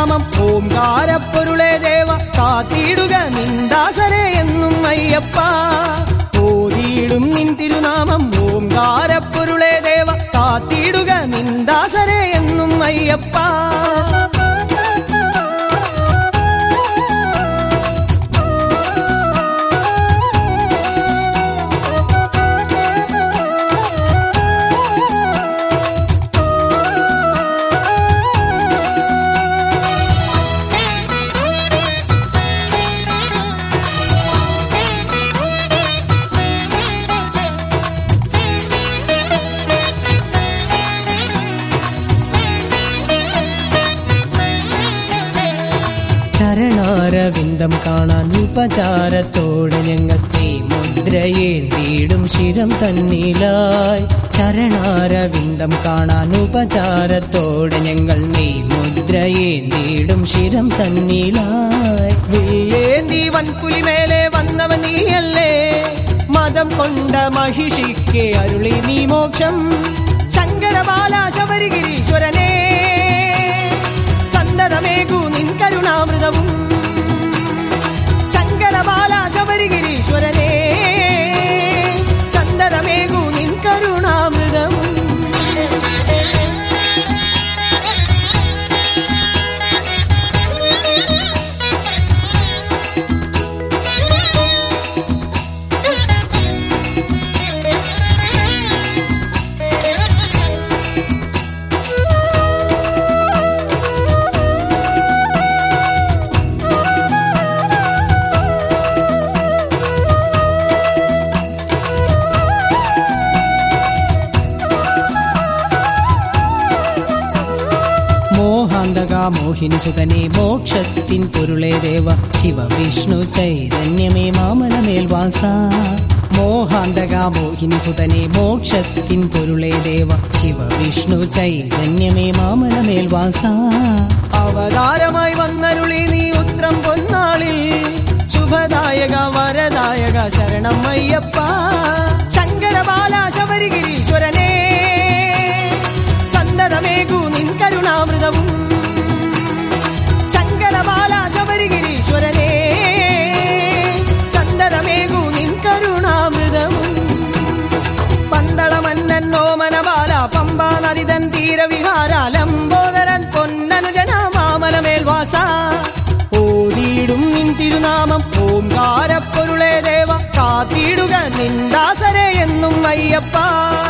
തിരുനാമം ഓംകാരപ്പൊരുളെ ദേവ കാത്തിടുക നിന്ദാസരെ എന്നും അയ്യപ്പ ഓതിയിടും നിൻ തിരുനാമം ഓംകാരപ്പൊരുളെ ദേവ കാത്തിടുക നിന്ദാസരെ എന്നും അയ്യപ്പ ചരണാരവിന്ദം കാണാൻ ഉപചാരത്തോടെ ഞങ്ങത്തെ മുദ്രയേന്തിയിടും ശിരം തന്നിലായി ചരണാരവിന്ദം കാണാൻ ഉപചാരത്തോടെ ഞങ്ങൾ നീ മുദ്രയേന്തിയിടും ശിരം തന്നിലായി വില്ലേന്തി വൻകുലിമേലെ വന്നവൻ നീയല്ലേ മതം കൊണ്ട മഹിഷിക്ക് അരുളി നീ മോക്ഷം ശങ്കരബാല ശബരിഗിരീശ്വരനേ സന്തതമേകു നിൻ കരുണാമൃതവും ശങ്കരബാല ശബരിഗിരീശ്വരനേ സന്തതമേകു നിൻ കരുണാമൃതവും മോഹാന്തക മോഹിനി സുതനെ മോക്ഷത്തിൻ പൊരുളേ ദേവ ശിവ വിഷ്ണു ചൈതന്യമേ മാമലമേൽ വാസ മോഹാന്തക മോഹിനി സുതനെ മോക്ഷത്തിൻ പൊരുളേ ദേവ ശിവ വിഷ്ണു ചൈതന്യമേ മാമലമേൽ വാസ അവതാരമായി വന്നരുളി നീ ഉത്രം പൊന്നാളിൽ ശുഭദായക വരദായക ശരണം അയ്യപ്പ ശങ്കരബാല ശബരിഗിരീശ്വരനേ സന്തതമേകു നിൻ കരുണാമൃതവും ശങ്കരബാല ശബരിഗിരീശ്വരനേ സന്തതമേകു നിൻ കരുണാമൃതവും പന്തളമന്നൻ ഓമനബാല പമ്പ നദിതൻ തീരവിഹാര ലംബോദരൻ പൊന്നനുജന മാമലമേൽവാസ ഓതിയിടും നിൻ തിരുനാമം ഓംകാരപ്പൊരുളേ ദേവ കാത്തിടുക നിന്ദാസരെ എന്നും അയ്യപ്പ